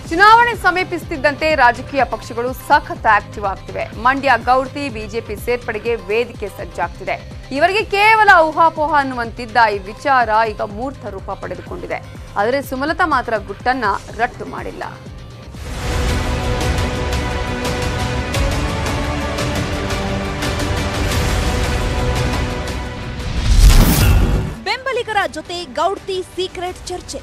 ಚುನಾವಣೆ ಸಮೀಪಿಸುತ್ತಿದ್ದಂತೆ ರಾಜಕೀಯ ಪಕ್ಷಗಳು ಸಖತ್ ಆಕ್ಟಿವ್ ಆಗ್ತಿವೆ ಮಂಡ್ಯ ಗೌಡ್ತಿ ಬಿಜೆಪಿ ಸೇರ್ಪಡೆಗೆ ವೇದಿಕೆ ಸಜ್ಜಾಗ್ತಿದೆ ಇವರಿಗೆ ಕೇವಲ ಊಹಾಪೋಹ ಅನ್ನುವಂತಿದ್ದ ಈ ವಿಚಾರ ಈಗ ಮೂರ್ತ ರೂಪ ಪಡೆದುಕೊಂಡಿದೆ ಆದರೆ ಸುಮಲತಾ ಮಾತ್ರ ಗುಟ್ಟನ್ನ ರಟ್ಟು ಮಾಡಿಲ್ಲ ಬೆಂಬಲಿಗರ ಜೊತೆ ಗೌಡ್ತಿ ಸೀಕ್ರೆಟ್ ಚರ್ಚೆ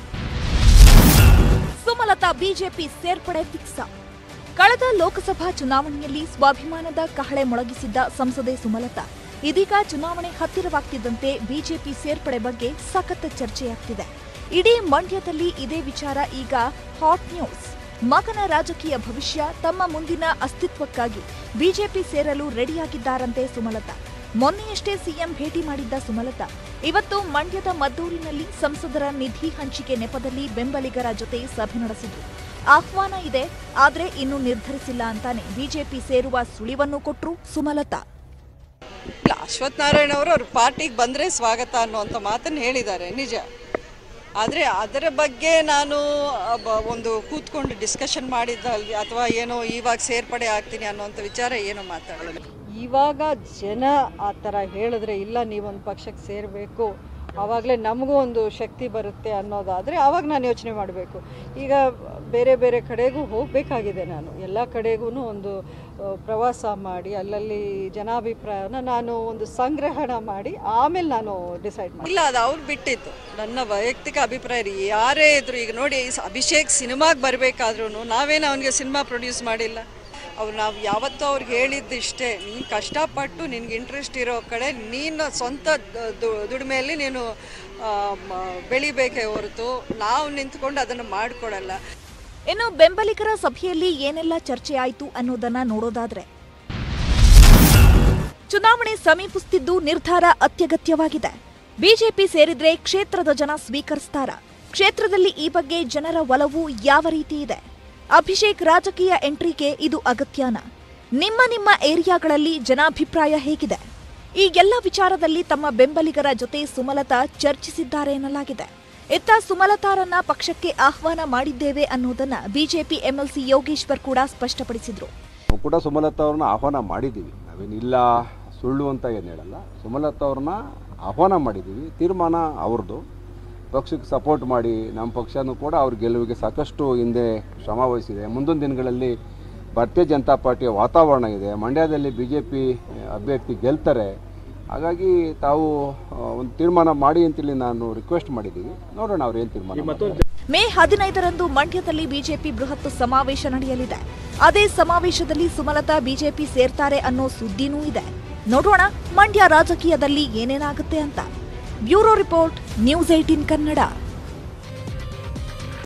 ಸುಮಲತಾ ಬಿಜೆಪಿ ಸೇರ್ಪಡೆ ಫಿಕ್ಸ ಕಳೆದ ಲೋಕಸಭಾ ಚುನಾವಣೆಯಲ್ಲಿ ಸ್ವಾಭಿಮಾನದ ಕಹಳೆ ಮೊಳಗಿಸಿದ್ದ ಸಂಸದೆ ಸುಮಲತಾ ಇದೀಗ ಚುನಾವಣೆ ಹತ್ತಿರವಾಗ್ತಿದ್ದಂತೆ ಬಿಜೆಪಿ ಸೇರ್ಪಡೆ ಬಗ್ಗೆ ಸಖತ್ ಚರ್ಚೆಯಾಗ್ತಿದೆ ಇಡೀ ಮಂಡ್ಯದಲ್ಲಿ ಇದೇ ವಿಚಾರ ಈಗ ಹಾಟ್ ನ್ಯೂಸ್ ಮಗನ ರಾಜಕೀಯ ಭವಿಷ್ಯ ತಮ್ಮ ಮುಂದಿನ ಅಸ್ತಿತ್ವಕ್ಕಾಗಿ ಬಿಜೆಪಿ ಸೇರಲು ರೆಡಿಯಾಗಿದ್ದಾರಂತೆ ಸುಮಲತಾ ಮೊನ್ನೆಯಷ್ಟೇ ಸಿಎಂ ಭೇಟಿ ಮಾಡಿದ್ದ ಸುಮಲತಾ ಇವತ್ತು ಮಂಡ್ಯದ ಮದ್ದೂರಿನಲ್ಲಿ ಸಂಸದರ ನಿಧಿ ಹಂಚಿಕೆ ನೆಪದಲ್ಲಿ ಬೆಂಬಲಿಗರ ಜೊತೆ ಸಭೆ ನಡೆಸಿದ್ರು ಆಹ್ವಾನ ಇದೆ ಆದ್ರೆ ಇನ್ನು ನಿರ್ಧರಿಸಿಲ್ಲ ಅಂತಾನೆ ಬಿಜೆಪಿ ಸೇರುವ ಸುಳಿವನ್ನು ಕೊಟ್ರು ಸುಮಲತಾ ಇಲ್ಲ ಅಶ್ವಥ್ ನಾರಾಯಣ ಅವರು ಅವ್ರ ಪಾರ್ಟಿಗೆ ಬಂದರೆ ಸ್ವಾಗತ ಅನ್ನುವಂಥ ಮಾತನ್ನು ಹೇಳಿದ್ದಾರೆ ನಿಜ ಆದರೆ ಅದರ ಬಗ್ಗೆ ನಾನು ಅಬ್ಬ- ಒಂದು ಕೂತ್ಕೊಂಡು ಡಿಸ್ಕಷನ್ ಮಾಡಿದ್ದಲ್ಲಿ ಅಥವಾ ಏನೋ ಇವಾಗ ಸೇರ್ಪಡೆ ಆಗ್ತೀನಿ ಅನ್ನೋಂಥ ವಿಚಾರ ಏನೋ ಮಾತಾಡೋದು ಇವಾಗ ಜನ ಆ ಥರ ಹೇಳಿದ್ರೆ ಇಲ್ಲ ನೀವೊಂದು ಪಕ್ಷಕ್ಕೆ ಸೇರಬೇಕು ಆವಾಗಲೇ ನಮಗೂ ಒಂದು ಶಕ್ತಿ ಬರುತ್ತೆ ಅನ್ನೋದಾದರೆ ಆವಾಗ ನಾನು ಯೋಚನೆ ಮಾಡಬೇಕು ಈಗ ಬೇರೆ ಬೇರೆ ಕಡೆಗೂ ಹೋಗಬೇಕಾಗಿದೆ ನಾನು ಎಲ್ಲ ಕಡೆಗೂ ಒಂದು ಆ, ಪ್ರವಾಸ ಮಾಡಿ ಅಲ್ಲಲ್ಲಿ ಜನಾಭಿಪ್ರಾಯನ ನಾನು ಒಂದು ಸಂಗ್ರಹಣ ಮಾಡಿ ಆಮೇಲೆ ನಾನು ಡಿಸೈಡ್ ಮಾಡಿ ಇಲ್ಲ ಅದು ಅವ್ರು ಬಿಟ್ಟಿತ್ತು ನನ್ನ ವೈಯಕ್ತಿಕ ಅಭಿಪ್ರಾಯ ರೀ ಯಾರೇ ಇದ್ರು ಈಗ ನೋಡಿ ಸ- ಅಭಿಷೇಕ್ ಸಿನಿಮಾಗೆ ಬರಬೇಕಾದ್ರೂ ನಾವೇನು ಅವನಿಗೆ ಸಿನಿಮಾ ಪ್ರೊಡ್ಯೂಸ್ ಮಾಡಿಲ್ಲ ಅವ್ರು ನಾವು ಯಾವತ್ತೂ ಅವ್ರಿಗೆ ಹೇಳಿದ್ದು ಇಷ್ಟೇ ನೀನು ಕಷ್ಟಪಟ್ಟು ನಿನ್ಗೆ ಇಂಟ್ರೆಸ್ಟ್ ಇರೋ ಕಡೆ ನೀನು ಸ್ವಂತ ದ- ದು- ದುಡಿಮೆಯಲ್ಲಿ ನೀನು ಆ, ಮ- ಬೆಳಿಬೇಕೇ ಹೊರತು ನಾವು ನಿಂತ್ಕೊಂಡು ಅದನ್ನು ಮಾಡಿಕೊಡಲ್ಲ ಇನ್ನು ಬೆಂಬಲಿಗರ ಸಭೆಯಲ್ಲಿ ಏನೆಲ್ಲ ಚರ್ಚೆ ಆಯಿತು ಅನ್ನೋದನ್ನ ನೋಡೋದಾದ್ರೆ ಚುನಾವಣೆ ಸಮೀಪಿಸುತ್ತಿದ್ದು ನಿರ್ಧಾರ ಅತ್ಯಗತ್ಯವಾಗಿದೆ ಬಿಜೆಪಿ ಸೇರಿದ್ರೆ ಕ್ಷೇತ್ರದ ಜನ ಸ್ವೀಕರಿಸ್ತಾರ ಕ್ಷೇತ್ರದಲ್ಲಿ ಈ ಬಗ್ಗೆ ಜನರ ಒಲವು ಯಾವ ರೀತಿ ಇದೆ ಅಭಿಷೇಕ್ ರಾಜಕೀಯ ಎಂಟ್ರಿಗೆ ಇದು ಅಗತ್ಯನಾ ನಿಮ್ಮ ನಿಮ್ಮ ಏರಿಯಾಗಳಲ್ಲಿ ಜನಾಭಿಪ್ರಾಯ ಹೇಗಿದೆ ಈ ಎಲ್ಲ ವಿಚಾರದಲ್ಲಿ ತಮ್ಮ ಬೆಂಬಲಿಗರ ಜೊತೆ ಸುಮಲತಾ ಚರ್ಚಿಸಿದ್ದಾರೆ ಎನ್ನಲಾಗಿದೆ ಇತ್ತ ಸುಮಲತಾರನ್ನ ಪಕ್ಷಕ್ಕೆ ಆಹ್ವಾನ ಮಾಡಿದ್ದೇವೆ ಅನ್ನೋದನ್ನ ಬಿಜೆಪಿ ಎಂಎಲ್ಸಿ ಯೋಗೇಶ್ವರ್ ಕೂಡ ಸ್ಪಷ್ಟಪಡಿಸಿದ್ರು ನಾವು ಕೂಡ ಸುಮಲತಾ ಅವ್ರನ್ನ ಆಹ್ವಾನ ಮಾಡಿದ್ದೀವಿ ನಾವೇನಿಲ್ಲ ಸುಳ್ಳು ಅಂತ ಏನು ಹೇಳಲ್ಲ ಸುಮಲತಾ ಅವ್ರನ್ನ ಆಹ್ವಾನ ಮಾಡಿದ್ದೀವಿ ತೀರ್ಮಾನ ಅವ್ರದ್ದು ಪಕ್ಷಕ್ಕೆ ಸಪೋರ್ಟ್ ಮಾಡಿ ನಮ್ಮ ಪಕ್ಷನೂ ಕೂಡ ಅವ್ರ ಗೆಲುವಿಗೆ ಸಾಕಷ್ಟು ಹಿಂದೆ ಶ್ರಮ ವಹಿಸಿದೆ ಮುಂದಿನ ದಿನಗಳಲ್ಲಿ ಭಾರತೀಯ ಜನತಾ ಪಾರ್ಟಿಯ ವಾತಾವರಣ ಇದೆ ಮಂಡ್ಯದಲ್ಲಿ ಬಿ ಜೆ ಪಿ ಅಭ್ಯರ್ಥಿ ಗೆಲ್ತಾರೆ ಹಾಗಾಗಿ ತಾವು ಆ, ಒಂದು ತೀರ್ಮಾನ ಮಾಡಿ ಅಂತೇಳಿ ನಾನು ರಿಕ್ವೆಸ್ಟ್ ಮಾಡಿದ್ದೀವಿ ನೋಡೋಣ ಅವ್ರು ಏನು ತೀರ್ಮಾನ ಮಾಡ್ತಾರೆ. ಮೇ ಹದಿನೈದರಂದು ಮಂಡ್ಯದಲ್ಲಿ ಬಿಜೆಪಿ ಬೃಹತ್ ಸಮಾವೇಶ ನಡೆಯಲಿದೆ ಅದೇ ಸಮಾವೇಶದಲ್ಲಿ ಸುಮಲತಾ ಬಿಜೆಪಿ ಸೇರ್ತಾರೆ ಅನ್ನೋ ಸುದ್ದಿನೂ ಇದೆ ನೋಡೋಣ ಮಂಡ್ಯ ರಾಜಕೀಯದಲ್ಲಿ ಏನೇನಾಗುತ್ತೆ ಅಂತ bureau report news eighteen Kannada